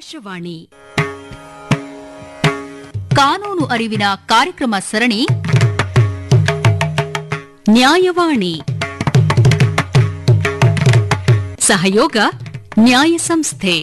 ಆಕಾಶವಾಣಿ ಕಾನೂನು ಅರಿವಿನ ಕಾರ್ಯಕ್ರಮ ಸರಣಿ ನ್ಯಾಯವಾಣಿ ಸಹಯೋಗ ನ್ಯಾಯ ಸಂಸ್ಥೆ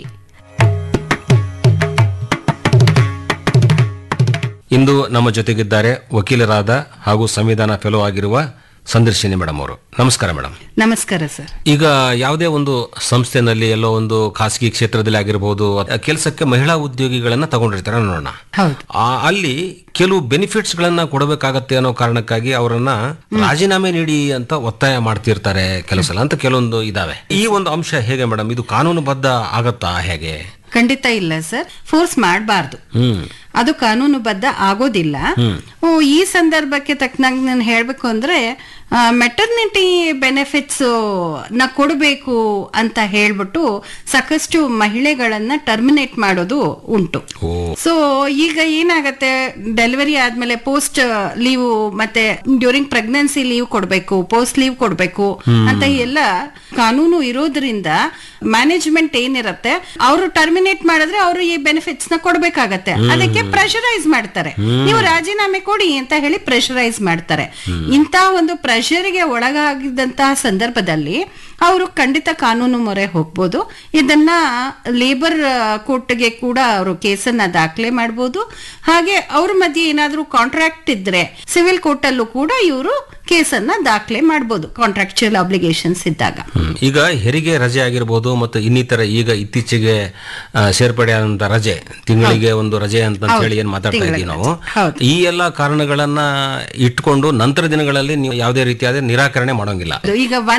ಇಂದು ನಮ್ಮ ಜೊತೆಗಿದ್ದಾರೆ ವಕೀಲರಾದ ಹಾಗೂ ಸಂವಿಧಾನ ಫೆಲೋ ಆಗಿರುವ ಸಂದರ್ಶಿನಿ ಮೇಡಮ್ ಅವರು ನಮಸ್ಕಾರ ಮೇಡಮ್ ನಮಸ್ಕಾರ ಸರ್ ಈಗ ಯಾವುದೇ ಒಂದು ಸಂಸ್ಥೆನಲ್ಲಿ ಎಲ್ಲೋ ಒಂದು ಖಾಸಗಿ ಕ್ಷೇತ್ರದಲ್ಲಿ ಆಗಿರಬಹುದು ಕೆಲಸಕ್ಕೆ ಮಹಿಳಾ ಉದ್ಯೋಗಿಗಳನ್ನ ತಗೊಂಡಿರ್ತಾರೆ ನೋಡೋಣ ಹೌದು ಆ, ಅಲ್ಲಿ ಕೆಲವು ಬೆನಿಫಿಟ್ಸ್ ಗಳನ್ನ ಕೊಡಬೇಕಾಗತ್ತೆ ಅನ್ನೋ ಕಾರಣಕ್ಕಾಗಿ ಅವರನ್ನ ರಾಜೀನಾಮೆ ನೀಡಿ ಅಂತ ಒತ್ತಾಯ ಮಾಡ್ತಿರ್ತಾರೆ ಕೆಲವು ಸಲ ಅಂತ ಕೆಲವೊಂದು ಇದಾವೆ ಈ ಒಂದು ಅಂಶ ಹೇಗೆ ಮೇಡಮ್ ಇದು ಕಾನೂನುಬದ್ಧ ಆಗತ್ತಾ ಹೇಗೆ ಖಂಡಿತ ಇಲ್ಲ ಸರ್ ಫೋರ್ಸ್ ಮಾಡಬಾರ್ದು ಹ್ಮ್ ಅದು ಕಾನೂನುಬದ್ಧ ಆಗೋದಿಲ್ಲ ಓ, ಈ ಸಂದರ್ಭಕ್ಕೆ ತಕ್ಕನಾಗಿ ನಾನು ಹೇಳ್ಬೇಕು ಅಂದ್ರೆ ಮೆಟರ್ನಿಟಿ ಬೆನಿಫಿಟ್ಸ್ ನ ಕೊಡಬೇಕು ಅಂತ ಹೇಳ್ಬಿಟ್ಟು ಸಾಕಷ್ಟು ಮಹಿಳೆಗಳನ್ನ ಟರ್ಮಿನೇಟ್ ಮಾಡೋದು ಉಂಟು ಓ ಸೊ ಈಗ ಏನಾಗತ್ತೆ ಡೆಲಿವರಿ ಆದ್ಮೇಲೆ ಪೋಸ್ಟ್ ಲೀವ್ ಮತ್ತೆ ಡ್ಯೂರಿಂಗ್ ಪ್ರೆಗ್ನೆನ್ಸಿ ಲೀವ್ ಕೊಡ್ಬೇಕು ಪೋಸ್ಟ್ ಲೀವ್ ಕೊಡ್ಬೇಕು ಅಂತ ಎಲ್ಲ ಕಾನೂನು ಇರೋದ್ರಿಂದ ಮ್ಯಾನೇಜ್ಮೆಂಟ್ ಏನಿರತ್ತೆ ಅವರು ಟರ್ಮಿನೇಟ್ ಮಾಡಿದ್ರೆ ಅವರು ಈ ಬೆನಿಫಿಟ್ಸ್ ನ ಕೊಡ್ಬೇಕಾಗತ್ತೆ ಅದಕ್ಕೆ ಪ್ರೆಷರೈಸ್ ಮಾಡ್ತಾರೆ ನೀವು ರಾಜೀನಾಮೆ ಕೊಡಿ ಅಂತ ಹೇಳಿ ಪ್ರೆಷರೈಸ್ ಮಾಡ್ತಾರೆ ಇಂತ ಒಂದು ಪ್ರೆಷರ್ಗೆ ಒಳಗಾಗಿದ್ದಂತಹ ಸಂದರ್ಭದಲ್ಲಿ ಅವರು ಖಂಡಿತ ಕಾನೂನು ಮೊರೆ ಹೋಗ್ಬೋದು ಇದನ್ನ ಲೇಬರ್ ಕೋರ್ಟ್ಗೆ ಕೂಡ ಅವರು ಕೇಸನ್ನ ದಾಖಲೆ ಮಾಡ್ಬೋದು ಹಾಗೆ ಅವ್ರ ಮಧ್ಯೆ ಏನಾದ್ರೂ ಕಾಂಟ್ರಾಕ್ಟ್ ಇದ್ರೆ ಸಿವಿಲ್ ಕೋರ್ಟ್ ಅಲ್ಲೂ ಕೂಡ ಇವರು ಕೇಸನ್ನ ದಾಖಲೆ ಮಾಡ್ಬೋದು ಕಾಂಟ್ರಾಕ್ಚುಯಲ್ ಅಬ್ಲಿಗೇಷನ್ಸ್ ಇದ್ದಾಗ ಹ್ಮ್. ಈಗ ಹೆರಿಗೆ ರಜೆ ಆಗಿರ್ಬೋದು ಮತ್ತು ಇನ್ನಿತರ ಈಗ ಇತ್ತೀಚೆಗೆ ಆ, ಸೇರ್ಪಡೆ ಆದಂತ ರಜೆ ತಿಂಗಳಿಗೆ ಒಂದು ರಜೆ ಅಂತ ಹೇಳಿ ಏನ್ ಮಾತಾಡ್ತಾ ಇದೀವಿ ನಾವು ಹೌದು. ಈ ಎಲ್ಲಾ ಕಾರಣಗಳನ್ನ ಇಟ್ಕೊಂಡು ನಂತರ ದಿನಗಳಲ್ಲಿ ನೀವು ಯಾವುದೇ ರೀತಿಯಾದ ನಿರಾಕರಣೆ ಮಾಡೋಂಗಿಲ್ಲ ಈಗ